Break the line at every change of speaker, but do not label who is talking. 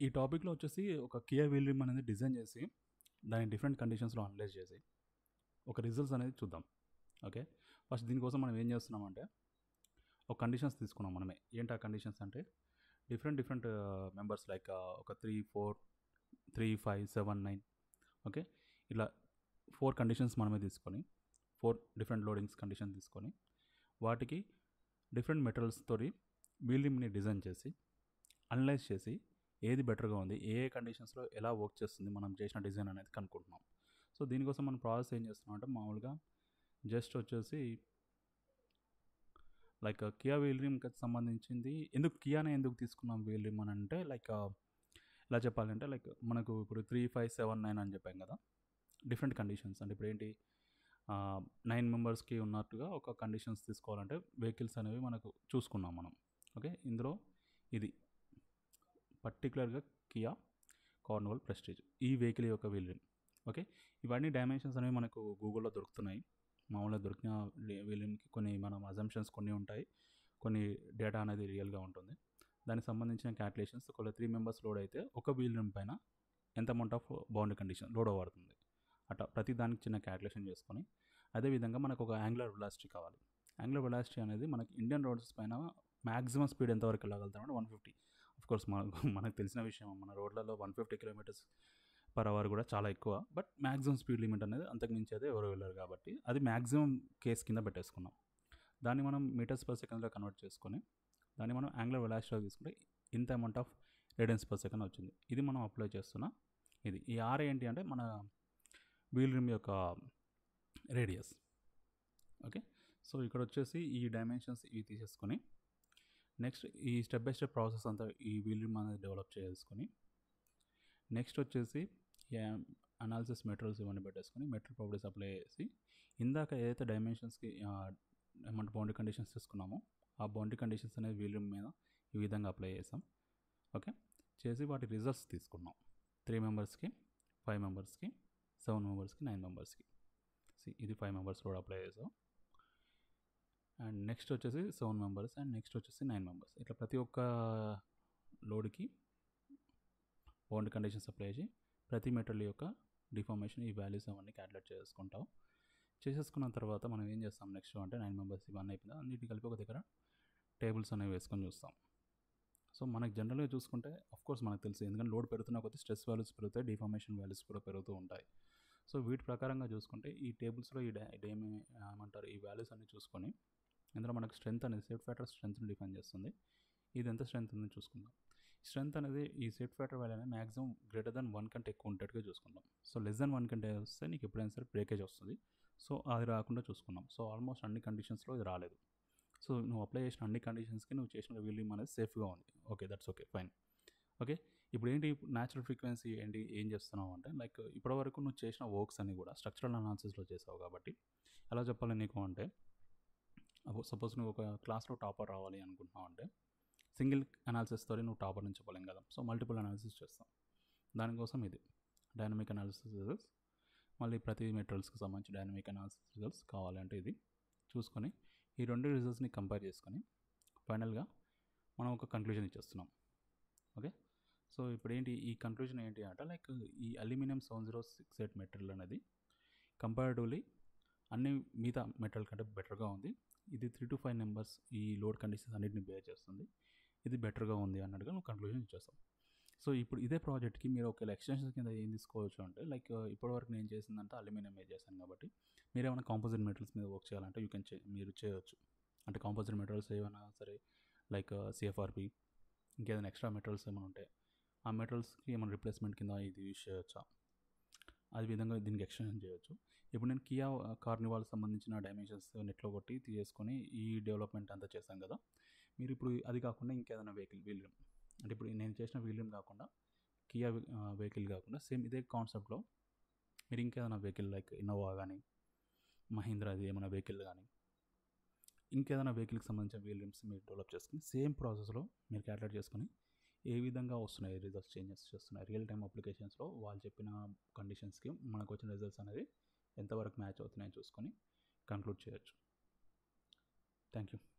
ఈ టాపిక్లో వచ్చేసి ఒక కియా వీల్ రిమ్ అనేది డిజైన్ చేసి దాని డిఫరెంట్ కండిషన్స్లో అనలైజ్ చేసి ఒక రిజల్ట్స్ అనేది చూద్దాం ఓకే ఫస్ట్ దీనికోసం మనం ఏం చేస్తున్నామంటే ఒక కండిషన్స్ తీసుకున్నాం మనమే ఏంటి ఆ కండిషన్స్ అంటే డిఫరెంట్ డిఫరెంట్ మెంబర్స్ లైక్ ఒక three four three five seven nine okay ఇలా ఫోర్ కండిషన్స్ మనమే తీసుకొని ఫోర్ డిఫరెంట్ లోడింగ్స్ కండిషన్ తీసుకొని వాటికి డిఫరెంట్ మెటీరియల్స్ తోటి వీల్ రిమ్ని డిజైన్ చేసి అనలైజ్ చేసి ఏది బెటర్గా ఉంది ఏ ఏ కండిషన్స్లో ఎలా వర్క్ చేస్తుంది మనం చేసిన డిజైన్ అనేది కనుక్కుంటున్నాం సో దీనికోసం మనం ప్రాసెస్ ఏం చేస్తున్నాం అంటే మామూలుగా జస్ట్ వచ్చేసి లైక్ కియా వీల్ రిమ్కి సంబంధించింది ఎందుకు కియానే ఎందుకు తీసుకున్నాం వీల్ రిమ్ అని అంటే లైక్ ఎలా చెప్పాలంటే లైక్ మనకు ఇప్పుడు త్రీ ఫైవ్ సెవెన్ నైన్ అని చెప్పాం కదా డిఫరెంట్ కండిషన్స్ అంటే ఇప్పుడు ఏంటి నైన్ మెంబర్స్కి ఉన్నట్టుగా ఒక కండిషన్స్ తీసుకోవాలంటే వెహికల్స్ అనేవి మనకు చూసుకున్నాం మనం ఓకే ఇందులో ఇది పర్టికులర్గా కియా కార్నివల్ ప్రెస్టేజ్ ఈ వెహికల్ యొక్క వీల్ రిమ్ ఓకే ఇవన్నీ డైమెన్షన్స్ అనేవి మనకు గూగుల్లో దొరుకుతున్నాయి మామూలుగా దొరికిన వీల్ రిమ్కి కొన్ని మనం అజంప్షన్స్ కొన్ని ఉంటాయి కొన్ని డేటా అనేది రియల్గా ఉంటుంది దానికి సంబంధించిన క్యాల్కులేషన్స్ ఒకవేళ త్రీ మెంబర్స్ లోడ్ అయితే ఒక వీల్ రిమ్ పైన ఎంత amount of boundary condition load అవ్వడుతుంది అట్లా ప్రతి దానికి చిన్న క్యాల్కులేషన్ చేసుకొని అదేవిధంగా మనకు ఒక యాంగులర్ వెలాసిటీ కావాలి యాంగులర్ వెలాసిటీ అనేది మనకి ఇండియన్ రోడ్స్ పైన మ్యాక్సిమం స్పీడ్ ఎంతవరకు వెళ్ళగలుగుతాం అంటే వన్ ఫిఫ్టీ ఆఫ్ కోర్స్ మనకు మనకు తెలిసిన విషయం మన రోడ్లలో one fifty kilometres per hour కూడా చాలా ఎక్కువ బట్ మ్యాక్సిమం స్పీడ్ లిమిట్ అనేది అంతకు మించి అయితే ఎవరు వెళ్ళరు కాబట్టి అది మ్యాక్సిమం కేస్ కింద పెట్టేసుకున్నాం దాన్ని మనం మీటర్స్ పర్ సెకండ్లో కన్వర్ట్ చేసుకొని దాన్ని మనం యాంగులర్ వెలాసిటీలో తీసుకుంటే ఇంత amount of radians per second వచ్చింది ఇది మనం అప్లై చేస్తున్న ఇది ఈ ఆర్ ఏంటి అంటే మన వీల్ రిమ్ యొక్క రేడియస్ ఓకే సో ఇక్కడ వచ్చేసి ఈ డైమెన్షన్స్ ఇవి తీసేసుకొని నెక్స్ట్ ఈ స్టెప్ బై స్టెప్ ప్రాసెస్ అంతా ఈ వీల్ రిమ్ అనేది డెవలప్ చేసుకొని నెక్స్ట్ వచ్చేసి అనాలిసిస్ మెటీరియల్స్ ఇవన్నీ పెట్టేసుకొని మెటీరియల్ ప్రాపర్టీస్ అప్లై చేసి ఇందాక ఏదైతే డైమెన్షన్స్కి ఏమంటే బౌండరీ కండిషన్స్ తీసుకున్నామో ఆ బౌండరీ కండిషన్స్ అనేది వీల్ రిమ్ మీద ఈ విధంగా అప్లై చేసాం ఓకే చేసి వాటి రిజల్ట్స్ తీసుకున్నాం త్రీ మెంబర్స్కి ఫైవ్ మెంబర్స్కి సెవెన్ మెంబర్స్కి నైన్ మెంబర్స్కి ఇది ఫైవ్ మెంబర్స్ కూడా అప్లై చేసాం అండ్ నెక్స్ట్ వచ్చేసి సెవెన్ మెంబర్స్ అండ్ నెక్స్ట్ వచ్చేసి నైన్ మెంబర్స్ ఇట్లా ప్రతి ఒక్క లోడ్కి బౌండ్ కండిషన్స్ అప్లై చేసి ప్రతి మెటీరియల్ యొక్క డిఫార్మేషన్ ఈ వాల్యూస్ అవన్నీ క్యాల్కులేట్ చేసుకుంటాం చేసేసుకున్న తర్వాత మనం ఏం చేస్తాం నెక్స్ట్ అంటే నైన్ మెంబర్స్ ఇవన్నీ అయిపోయింది అన్నిటి కలిపి ఒక దగ్గర టేబుల్స్ అనేవి వేసుకొని చూస్తాం సో మనకు జనరల్గా చూసుకుంటే కోర్స్ మనకు తెలుసు ఎందుకంటే లోడ్ పెరుగుతున్న కొద్ది స్ట్రెస్ వాల్యూస్ పెరుగుతాయి డిఫార్మేషన్ వాల్యూస్ కూడా పెరుగుతూ ఉంటాయి సో వీటి ప్రకారంగా చూసుకుంటే ఈ టేబుల్స్లో ఈ డేమి ఏమంటారు ఈ వాల్యూస్ అన్ని చూసుకొని ఇందులో మనకు స్ట్రెంత్ అనేది సేఫ్ ఫ్యాక్టర్ స్ట్రెంత్ని డిఫైన్ చేస్తుంది ఇది ఎంత స్ట్రెంత్ ఉందని చూసుకుందాం స్ట్రెంత్ అనేది ఈ సేఫ్ ఫ్యాక్టర్ వాల్యూ అనేది మ్యాక్సిమం గ్రేటర్ దెన్ వన్ కంటే ఎక్కువ ఉండేట్టుగా చూసుకుంటాం సో లెస్ దెన్ వన్ కంటే వస్తే నీకు ఎప్పుడైనా సరే బ్రేకేజ్ వస్తుంది సో అది రాకుండా చూసుకున్నాం సో ఆల్మోస్ట్ అన్ని కండిషన్స్లో ఇది రాలేదు సో నువ్వు అప్లై చేసిన అన్ని కండిషన్స్కి నువ్వు చేసిన వీలింగ్ అనేది సేఫ్గా ఉంది okay that's okay fine okay ఇప్పుడు ఏంటి న్యాచురల్ ఫ్రీక్వెన్సీ ఏంటి ఏం చేస్తున్నావు అంటే లైక్ ఇప్పటివరకు నువ్వు చేసిన వర్క్స్ అన్ని కూడా స్ట్రక్చరల్ అనాలిసిస్లో చేసావు కాబట్టి ఎలా చెప్పాలి నీకు అంటే సపోజ్ నువ్వు ఒక క్లాస్లో టాపర్ రావాలి అనుకుంటున్నావు అంటే సింగిల్ అనాలిసిస్తో నువ్వు టాపర్ నుంచి చెప్పలేం కదా సో మల్టిపుల్ అనాలిసిస్ చేస్తాం దానికోసం ఇది డైనమిక్ అనాలిసిస్ రిజల్ట్స్ మళ్ళీ ప్రతి మెటీరియల్స్కి సంబంధించి డైనమిక్ అనాలిసిస్ రిజల్ట్స్ కావాలంటే ఇది చూసుకొని ఈ రెండు రిజల్ట్స్ని కంపేర్ చేసుకొని ఫైనల్గా మనం ఒక కంక్లూజన్ ఇచ్చేస్తున్నాం ఓకే సో ఇప్పుడు ఏంటి ఈ కంక్లూజన్ ఏంటి అంటే లైక్ ఈ aluminium seven zero six eight material అనేది కంపారిటివ్లీ అన్ని మిగతా మెటీరియల్ కంటే బెటర్గా ఉంది ఇది త్రీ టు ఫైవ్ నెంబర్స్ ఈ లోడ్ కండిషన్స్ అన్నిటిని బేర్ చేస్తుంది ఇది బెటర్గా ఉంది అన్నట్టుగా నువ్వు కంక్లూజన్ ఇచ్చేస్తాం సో ఇప్పుడు ఇదే ప్రాజెక్ట్కి మీరు ఒకవేళ ఎక్స్టెన్షన్ కింద ఏం తీసుకోవచ్చు అంటే లైక్ ఇప్పటివరకు నేను చేసిందంటే అల్యూమినియం మీద చేశాను కాబట్టి మీరు ఏమైనా కాంపోజిట్ మెటీరియల్స్ మీద వర్క్ చేయాలంటే యూ కెన్ చే మీరు చేయొచ్చు అంటే కాంపోజిట్ మెటీరియల్స్ ఏమైనా సరే లైక్ సిఎఫ్ఆర్పి ఇంకేదైనా ఎక్స్ట్రా మెటీరియల్స్ ఏమైనా ఉంటే ఆ మెటీరియల్స్కి ఏమైనా రిప్లేస్మెంట్ కింద ఇది యూజ్ చేయొచ్చా అదే విధంగా దీనికి ఎక్స్టెన్షన్ చేయొచ్చు ఇప్పుడు నేను కియా కార్నివాల్కి సంబంధించిన డైమెన్షన్స్ నెట్లో కొట్టి తీసుకొని ఈ డెవలప్మెంట్ అంతా చేశాను కదా మీరు ఇప్పుడు అది కాకుండా ఇంకేదైనా వెహికల్ వీల్ అంటే ఇప్పుడు నేను చేసిన వీల్ కాకుండా కియా వెహికల్ కాకుండా సేమ్ ఇదే కాన్సెప్ట్లో మీరు ఇంకేదైనా వెహికల్ లైక్ ఇన్నోవా కానీ మహీంద్రాది ఏమైనా వెహికల్ కానీ ఇంకేదైనా వెహికల్కి సంబంధించిన వీల్ రిమ్స్ మీరు డెవలప్ చేసుకుని సేమ్ ప్రాసెస్లో మీరు క్యాల్కులేట్ చేసుకొని ఏ విధంగా వస్తున్నాయి రిజల్ట్స్ చేంజెస్ చేస్తున్నాయి రియల్ టైమ్ అప్లికేషన్స్లో వాళ్ళు చెప్పిన కండిషన్స్కి మనకు వచ్చిన రిజల్ట్స్ అనేది ఎంతవరకు మ్యాచ్ అవుతున్నాయని చూసుకొని కంక్లూడ్ చేయొచ్చు థ్యాంక్ యూ